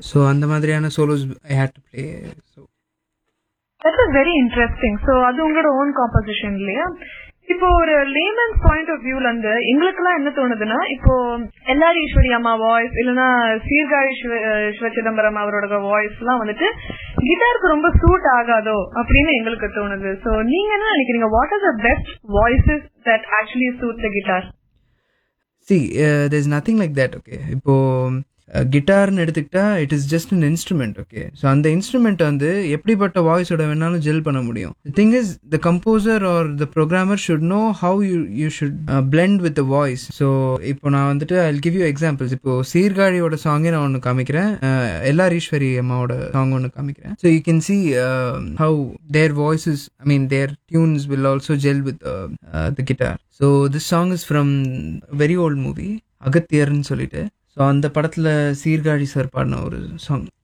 so அந்த மாதிரியான solos I hate to play so that is very interesting so அது உங்களோட ஓன் காம்போசிஷன் இல்லையா இப்போ ஒரு லேமன் பாயிண்ட் ஆஃப் வியூல இருந்து எங்களுக்கெல்லாம் என்ன தோணுதுன்னா இப்போ எல்லாரும் ஈஸ்வரி அம்மா வாய்ஸ் இல்லனா சீர்காழி சிவ அஹ் சிவ சிதம்பரம் அவரோட வாய்ஸ் எல்லாம் வந்துட்டு கிட்டாருக்கு ரொம்ப சூட் ஆகாதோ அப்படின்னு எங்களுக்கு தோணுது சோ நீங்க என்ன நினைக்கிறீங்க what are the best voices that actually suit the guitar see there is nothing like that okay இப்போ கிட்டார்னு எடுத்துக்கிட்டா it is just an instrument okay so அந்த இன்ஸ்ட்ருமெண்ட் வந்து எப்படிப்பட்ட வாய்ஸோட வேணாலும் ஜெல் பண்ண முடியும் thing is the composer or the programmer should know how you you should blend with the voice so இப்போ நான் வந்துட்டு ஐ கிவ் யூ எக்ஸாம்பிள்ஸ் இப்போ சீர்காழியோட சாங்கே நான் ஒன்று காமிக்கிறேன் அஹ், எல்லார் ஈஸ்வரி அம்மாவோட சாங் ஒன்று காமிக்கிறேன் so you can see how their voices I mean their tunes will also gel with the guitar so this song is from very old movie அகத்தியர்னு சொல்லிட்டு ஸோ அந்த படத்தில் சீர்காழி சார் பாடின ஒரு சாங்